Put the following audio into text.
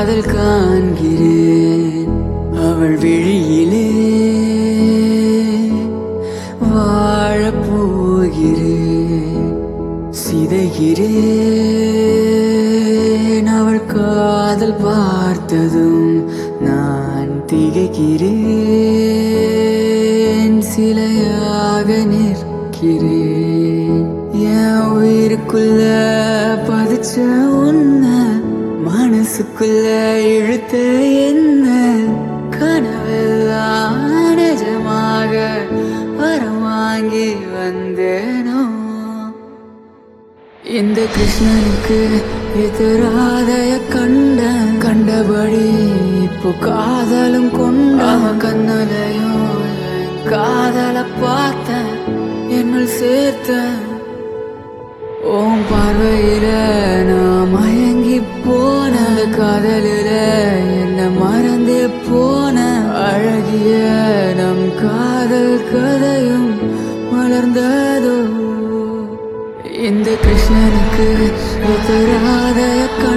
காதல் காண்கிறேன் அவள் விழியிலே வாழப் போகிறேன் சிதைகிறேன் அவள் காதல் பார்த்ததும் நான் திகைக்கிறேன் சிலையாக நிற்கிறேன் என் உயிருக்குள்ள பதிச்ச உன்ன மனசுக்குள்ள இழுத்த என்ன கனவெல்லாம் நிஜமாக வரம் வாங்கி வந்தேனோ இந்த கிருஷ்ணனுக்கு எதிராதைய கண்ட கண்டபடி இப்போ காதலும் கொண்ட அவன் கண்ணலையும் என் காதல பார்த்தேன் என்னுள் சேர்த்தேன் ஓம் பார்வையில நான் மயங்கி போன அந்த காதலில என்ன மறந்தே போன அழகிய நம் காதல் கதையும் மலர்ந்ததோ இந்த கிருஷ்ணனுக்கு எதிராத